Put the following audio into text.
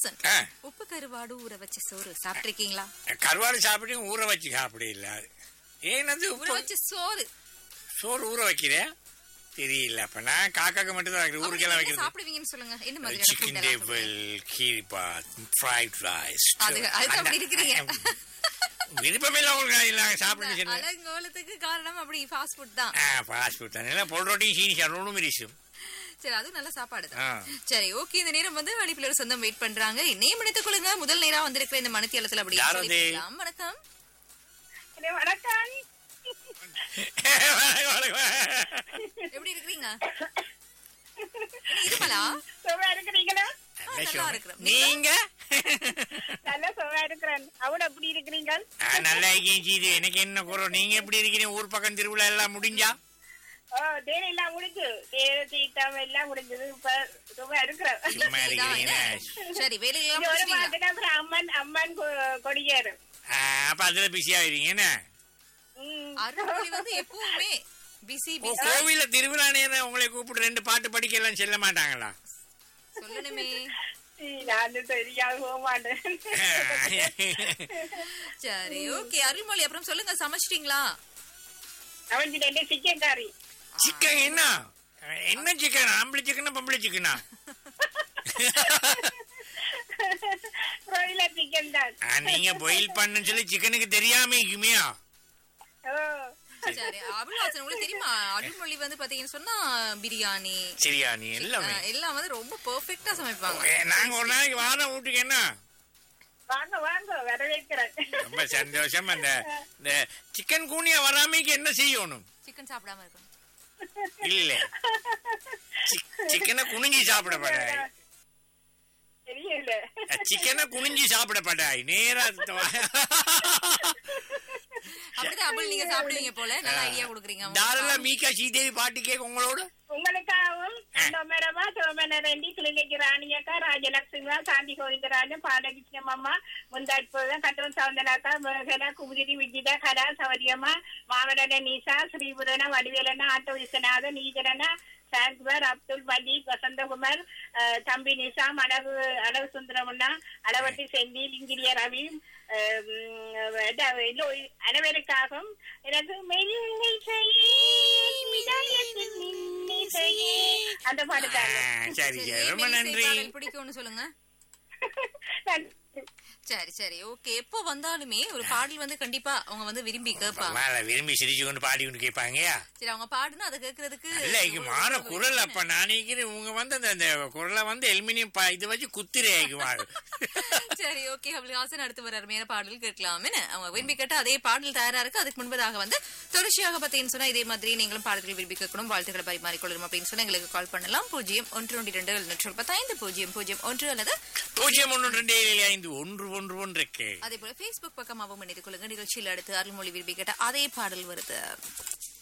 அபிலாசன் ஆ, உப்பு கருவாடு ஊற வச்ச சோறு சாப்பிட்டிருக்கீங்களா கருவாடு சாப்பிட்டு ஊற வச்சு சாப்பிட இல்ல அது ஏனது ஊற வச்ச சோறு சோறு ஊற வைக்கிறேன் தெரியல அப்ப நான் காக்காக்கு மட்டும் தான் வைக்கிறேன் ஊருக்கெல்லாம் அவங்க என்ன வைக்கிறது சாப்பிடுவீங்கன்னு சொல்லுங்க என்ன மாதிரியான சிக்கன் food எல்லாம் டேபிள் கீரிபாத் ஃப்ரைட் ரைஸ் அது அதுக்கு அப்படி இருக்கிறீங்க விருப்பமில்ல உங்களுக்கு இல்ல சாப்பிட்டு சாப்பிடுவீங்க? அலங்கோலத்துக்கு காரணம் அப்படி ஃபாஸ்ட் ஃபுட் தான் ஃபாஸ்ட் ஃபுட் தானே எல்லாம் பொல் ரொட்டி சீனி சாப்பிடணும் மிரிசும் சரி அதுவும் நல்ல சாப்பாடு ஆ. தான் சரி ஓகே இந்த நேரம் வந்து வழிப்பில் ஒரு சொந்தம் வெயிட் பண்றாங்க என்னையும் எடுத்துக் கொள்ளுங்க முதல் நேரா வந்திருக்கிற இந்த மனத்தியாலத்துல அப்படி யார் அது? சொல்லிக்கலாம். வணக்கம் ஹலோ, வணக்கம் எப்படி இருக்கிறீங்க இருமலா சுகமா இருக்கிறீங்களா நல்ல நல்லா show. இருக்கிறோம். நீங்க நல்ல சுகமா இருக்கிறேன் அவட எப்படி இருக்கிறீங்க ஆ, நல்லா இருக்கேன் சீது எனக்கு என்ன குறை நீங்க எப்படி இருக்கிறீங்க ஊர் பக்கம் திருவிழா எல்லாம் முடிஞ்சா ஓ தேனி எல்லாம் முடிஞ்சு தேர தீட்டம் எல்லாம் முடிஞ்சது இப்ப சுகமா இருக்கிறேன் சும்மா இதான் இருக்கிறீங்க என்ன? சரி வேலையெல்லாம் இங்க ஒரு முடிச்சிட்டீங்களா? மாதத்துக்கு அப்புறம் அம்மன் அம்மன் கொ- கொடியேறு ஆ, அப்ப அதுல பிஸியா இருக்கீங்க என்ன ம். அருள்மொழி வந்து எப்பவுமே பிஸி ஓ, பிஸி கோவில்ல திருவிழா நேரம் உங்களை கூப்பிட்டு ரெண்டு பாட்டு படிக்க எல்லாம் செல்ல மாட்டாங்களா சொல்லணுமே சீ, நான் தெரியாம போக மாட்டேன் சரி ஓகே அருள்மொழி அப்புறம் சொல்லுங்க சமைச்சிட்டீங்களா அவன் ரெண்டு சிக்கன் கறி சிக்கன் என்ன என்ன சிக்கன் ஆம்பளை சிக்கனா பொம்பளை சிக்கனா ப்ரோயிலர் சிக்கன் தான் ஆ, நீங்க பாயில் பண்ணுன்னு சொல்லி சிக்கனுக்கு தெரியாம இருக்குமியா ஓ சரி அபிலாசன் உங்களுக்கு தெரியுமா அருள்மொழி வந்து பாத்தீங்கன்னு சொன்னா பிரியாணி சரியா நீ எல்லாமே அஹ், எல்லாம் வந்து ரொம்ப பெர்ஃபெக்ட்டா சமைப்பாங்க ஏ, நாங்க ஒரு நாளைக்கு வாரம் வீட்டுக்கு என்ன வாங்க வாங்க வரவேற்கிறேன் ரொம்ப சந்தோஷம் அந்த இந்த சிக்கன் கூனியா வராமைக்கு என்ன செய்யணும் சிக்கன் சாப்பிடாம இருக்கணும் இல்ல சிக்கனை குனிஞ்சி சாப்பிடப்படாய் தெரியல சிக்கனை குனிஞ்சி சாப்பிடப்படாய் நேரா அப்படிதான் அபில் நீங்க சாப்பிடுவீங்க போல நல்ல ஐடியா கொடுக்குறீங்க தாராள மீகா ஸ்ரீதேவி பாட்டு கேட்க உங்களோட உங்களுக்காகவும் சோமரமா சோமன ரெண்டி கிளினிக்கு ராணியக்கா ராஜலட்சுமியா சாந்தி கோவிந்தராஜன் பாலகிருஷ்ணம் அம்மா முந்தாட்புரம் கட்டணம் சவுந்தராக்கா மேகனா குமுதிரி விஜிதா கரா சௌரியம்மா மாவடன நீசா ஸ்ரீபுரன வடிவேலன ஆட்டோ விஸ்வநாதன் நீஜரன சாங்குவர் அப்துல் மஜீத் வசந்தகுமார் அஹ், தம்பி நிசாம் அழகு அழகு சுந்தரமுன்னா அளவட்டி செந்தில் இங்கிரிய ரவி அஹ், உம், அஹ், எல்லோ- அனைவருக்காகவும் எனக்கு மெல்லிசையே, மிதயத்தில் மின்னிசையே. அந்த பாட்டு தாங்க. சரி சரி ரொம்ப நன்றி பிடிக்கும்னு சொல்லுங்க சரி சரி ஓகே எப்போ வந்தாலுமே ஒரு பாடல் வந்து கண்டிப்பா அவங்க வந்து விரும்பி கேட்பாங்க மேல விரும்பி சிரிச்சு கொண்டு பாடி கொண்டு கேட்பாங்கயா சரி அவங்க பாடுனா அதை கேட்கறதுக்கு இல்ல இங்க மாற குரல் அப்ப நான் நினைக்கிறேன் உங்க வந்து அந்த அந்த குரலை வந்து எலுமினியம் பா- இது வச்சு குத்துறே மாறு சரி ஓகே அவளுக்கு ஆசன் அடுத்து வர அருமையான பாடல் கேட்கலாம் என்ன அவங்க விரும்பி கேட்டா அதே பாடல் தயாரா இருக்கு அதுக்கு முன்பதாக வந்து தொடர்ச்சியாக பார்த்தீங்கன்னு சொன்னா இதே மாதிரி நீங்களும் பாடல்கள் விரும்பி கேட்கணும் வாழ்த்துக்களை பரிமாறிக்கொள்ளணும் அப்படின்னு சொன்னா எங்களுக்கு கால் பண்ணலாம் பூஜ்ஜியம் ஒன்று ஒன்று இரண்டு எழுநூற்று பத்தைந்து பூஜ்ஜியம் பூஜ்ஜியம் ஒன்று அல்லது பூஜ்ஜியம் ஒன்று ரெண்டு ஏழு ஐந்து ஒன்று ஒன்று ஒன்றுக்கு அதே போல Facebook பக்கமாகவும் இணைந்து கொள்ளுங்க நிகழ்ச்சியில் அடுத்து அருள்மொழி விரும்பி கேட்ட அதே பாடல் வருது